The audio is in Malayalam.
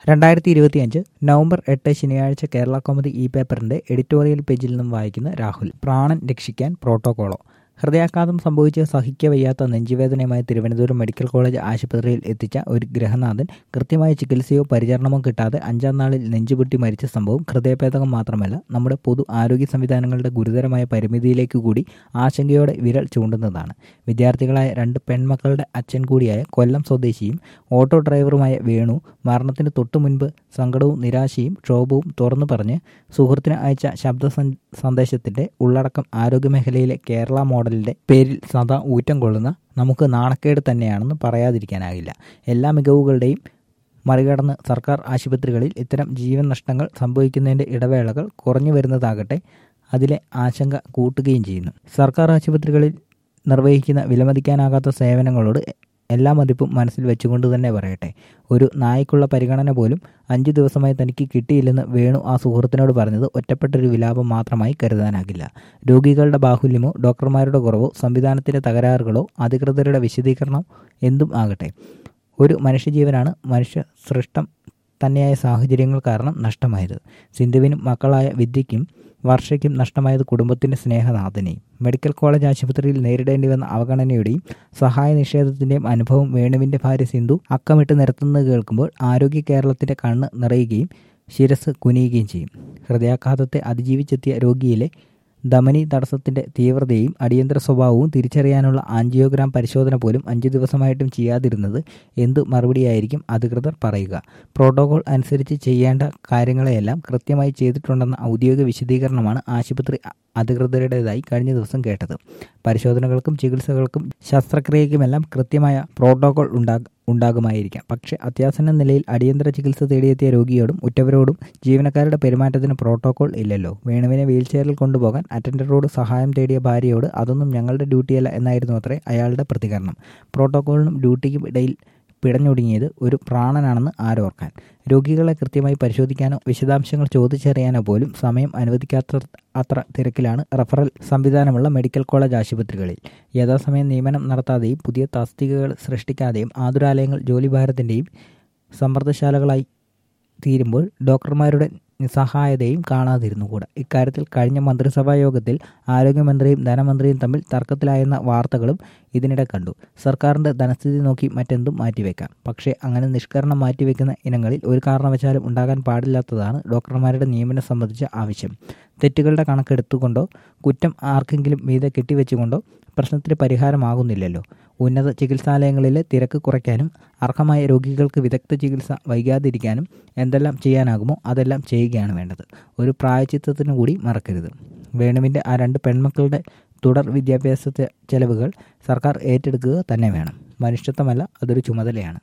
രണ്ടായിരത്തി ഇരുപത്തിയഞ്ച് നവംബർ എട്ട് ശനിയാഴ്ച കേരള കോമഡി ഇ പേപ്പറിന്റെ എഡിറ്റോറിയൽ പേജിൽ നിന്നും വായിക്കുന്ന രാഹുൽ പ്രാണൻ രക്ഷിക്കാൻ പ്രോട്ടോകോളോ ഹൃദയാഘാതം സംഭവിച്ച് സഹിക്കവയ്യാത്ത നെഞ്ചുവേദനയുമായി തിരുവനന്തപുരം മെഡിക്കൽ കോളേജ് ആശുപത്രിയിൽ എത്തിച്ച ഒരു ഗൃഹനാഥൻ കൃത്യമായ ചികിത്സയോ പരിചരണമോ കിട്ടാതെ അഞ്ചാം നാളിൽ നെഞ്ചുപൊട്ടി മരിച്ച സംഭവം ഹൃദയഭേദകം മാത്രമല്ല നമ്മുടെ പൊതു ആരോഗ്യ സംവിധാനങ്ങളുടെ ഗുരുതരമായ പരിമിതിയിലേക്ക് കൂടി ആശങ്കയോടെ വിരൽ ചൂണ്ടുന്നതാണ് വിദ്യാർത്ഥികളായ രണ്ട് പെൺമക്കളുടെ അച്ഛൻ കൂടിയായ കൊല്ലം സ്വദേശിയും ഓട്ടോ ഡ്രൈവറുമായ വേണു മരണത്തിന് തൊട്ടു മുൻപ് സങ്കടവും നിരാശയും ക്ഷോഭവും തുറന്നു പറഞ്ഞ് സുഹൃത്തിന് അയച്ച ശബ്ദ സന്ദേശത്തിന്റെ ഉള്ളടക്കം ആരോഗ്യമേഖലയിലെ കേരള മോഡലിന്റെ പേരിൽ സദാ ഊറ്റം കൊള്ളുന്ന നമുക്ക് നാണക്കേട് തന്നെയാണെന്ന് പറയാതിരിക്കാനാകില്ല എല്ലാ മികവുകളുടെയും മറികടന്ന് സർക്കാർ ആശുപത്രികളിൽ ഇത്തരം ജീവൻ നഷ്ടങ്ങൾ സംഭവിക്കുന്നതിന്റെ ഇടവേളകൾ കുറഞ്ഞു വരുന്നതാകട്ടെ അതിലെ ആശങ്ക കൂട്ടുകയും ചെയ്യുന്നു സർക്കാർ ആശുപത്രികളിൽ നിർവഹിക്കുന്ന വിലമതിക്കാനാകാത്ത സേവനങ്ങളോട് എല്ലാ മതിപ്പും മനസ്സിൽ വെച്ചുകൊണ്ട് തന്നെ പറയട്ടെ ഒരു നായ്ക്കുള്ള പരിഗണന പോലും അഞ്ചു ദിവസമായി തനിക്ക് കിട്ടിയില്ലെന്ന് വേണു ആ സുഹൃത്തിനോട് പറഞ്ഞത് ഒറ്റപ്പെട്ടൊരു വിലാപം മാത്രമായി കരുതാനാകില്ല രോഗികളുടെ ബാഹുല്യമോ ഡോക്ടർമാരുടെ കുറവോ സംവിധാനത്തിലെ തകരാറുകളോ അധികൃതരുടെ വിശദീകരണം എന്തും ആകട്ടെ ഒരു മനുഷ്യജീവനാണ് മനുഷ്യ സൃഷ്ടം തന്നെയായ സാഹചര്യങ്ങൾ കാരണം നഷ്ടമായത് സിന്ധുവിനും മക്കളായ വിദ്യയ്ക്കും വർഷയ്ക്കും നഷ്ടമായത് കുടുംബത്തിൻ്റെ സ്നേഹനാഥനെയും മെഡിക്കൽ കോളേജ് ആശുപത്രിയിൽ നേരിടേണ്ടി വന്ന അവഗണനയുടെയും സഹായ നിഷേധത്തിൻ്റെയും അനുഭവം വേണുവിൻ്റെ ഭാര്യ സിന്ധു അക്കമിട്ട് നിരത്തുന്നത് കേൾക്കുമ്പോൾ ആരോഗ്യ കേരളത്തിൻ്റെ കണ്ണ് നിറയുകയും ശിരസ് കുനിയുകയും ചെയ്യും ഹൃദയാഘാതത്തെ അതിജീവിച്ചെത്തിയ രോഗിയിലെ ധമനി തടസ്സത്തിന്റെ തീവ്രതയും അടിയന്തര സ്വഭാവവും തിരിച്ചറിയാനുള്ള ആൻജിയോഗ്രാം പരിശോധന പോലും അഞ്ചു ദിവസമായിട്ടും ചെയ്യാതിരുന്നത് എന്തു മറുപടിയായിരിക്കും അധികൃതർ പറയുക പ്രോട്ടോകോൾ അനുസരിച്ച് ചെയ്യേണ്ട കാര്യങ്ങളെയെല്ലാം കൃത്യമായി ചെയ്തിട്ടുണ്ടെന്ന ഔദ്യോഗിക വിശദീകരണമാണ് ആശുപത്രി അധികൃതരുടേതായി കഴിഞ്ഞ ദിവസം കേട്ടത് പരിശോധനകൾക്കും ചികിത്സകൾക്കും ശസ്ത്രക്രിയയ്ക്കുമെല്ലാം കൃത്യമായ പ്രോട്ടോകോൾ ഉണ്ടാകും ഉണ്ടാകുമായിരിക്കാം പക്ഷേ അത്യാസന്ന നിലയിൽ അടിയന്തര ചികിത്സ തേടിയെത്തിയ രോഗിയോടും ഉറ്റവരോടും ജീവനക്കാരുടെ പെരുമാറ്റത്തിന് പ്രോട്ടോകോൾ ഇല്ലല്ലോ വേണുവിനെ വീൽചെയറിൽ കൊണ്ടുപോകാൻ അറ്റൻഡറോട് സഹായം തേടിയ ഭാര്യയോട് അതൊന്നും ഞങ്ങളുടെ ഡ്യൂട്ടിയല്ല എന്നായിരുന്നു അത്രേ അയാളുടെ പ്രതികരണം പ്രോട്ടോകോളിനും ഡ്യൂട്ടിക്കും ഇടയിൽ പിടഞ്ഞൊടുങ്ങിയത് ഒരു പ്രാണനാണെന്ന് ആരോർക്കാൻ രോഗികളെ കൃത്യമായി പരിശോധിക്കാനോ വിശദാംശങ്ങൾ ചോദിച്ചറിയാനോ പോലും സമയം അനുവദിക്കാത്ത അത്ര തിരക്കിലാണ് റഫറൽ സംവിധാനമുള്ള മെഡിക്കൽ കോളേജ് ആശുപത്രികളിൽ യഥാസമയം നിയമനം നടത്താതെയും പുതിയ തസ്തികകൾ സൃഷ്ടിക്കാതെയും ആതുരാലയങ്ങൾ ജോലിഭാരത്തിൻ്റെയും സമ്മർദ്ദശാലകളായി തീരുമ്പോൾ ഡോക്ടർമാരുടെ നിസ്സഹായതയും കാണാതിരുന്നുകൂടാ ഇക്കാര്യത്തിൽ കഴിഞ്ഞ മന്ത്രിസഭാ യോഗത്തിൽ ആരോഗ്യമന്ത്രിയും ധനമന്ത്രിയും തമ്മിൽ തർക്കത്തിലായെന്ന വാർത്തകളും ഇതിനിടെ കണ്ടു സർക്കാരിൻ്റെ ധനസ്ഥിതി നോക്കി മറ്റെന്തും മാറ്റിവെക്കാം പക്ഷേ അങ്ങനെ നിഷ്കരണം മാറ്റിവെക്കുന്ന ഇനങ്ങളിൽ ഒരു കാരണവശാലും ഉണ്ടാകാൻ പാടില്ലാത്തതാണ് ഡോക്ടർമാരുടെ നിയമനം സംബന്ധിച്ച ആവശ്യം തെറ്റുകളുടെ കണക്കെടുത്തുകൊണ്ടോ കുറ്റം ആർക്കെങ്കിലും മീതെ കെട്ടിവെച്ചുകൊണ്ടോ പ്രശ്നത്തിന് പരിഹാരമാകുന്നില്ലല്ലോ ഉന്നത ചികിത്സാലയങ്ങളിലെ തിരക്ക് കുറയ്ക്കാനും അർഹമായ രോഗികൾക്ക് വിദഗ്ധ ചികിത്സ വൈകാതിരിക്കാനും എന്തെല്ലാം ചെയ്യാനാകുമോ അതെല്ലാം ചെയ്യുകയാണ് വേണ്ടത് ഒരു പ്രായച്ചിത്തത്തിനു കൂടി മറക്കരുത് വേണുവിൻ്റെ ആ രണ്ട് പെൺമക്കളുടെ തുടർ വിദ്യാഭ്യാസ ചെലവുകൾ സർക്കാർ ഏറ്റെടുക്കുക തന്നെ വേണം മനുഷ്യത്വമല്ല അതൊരു ചുമതലയാണ്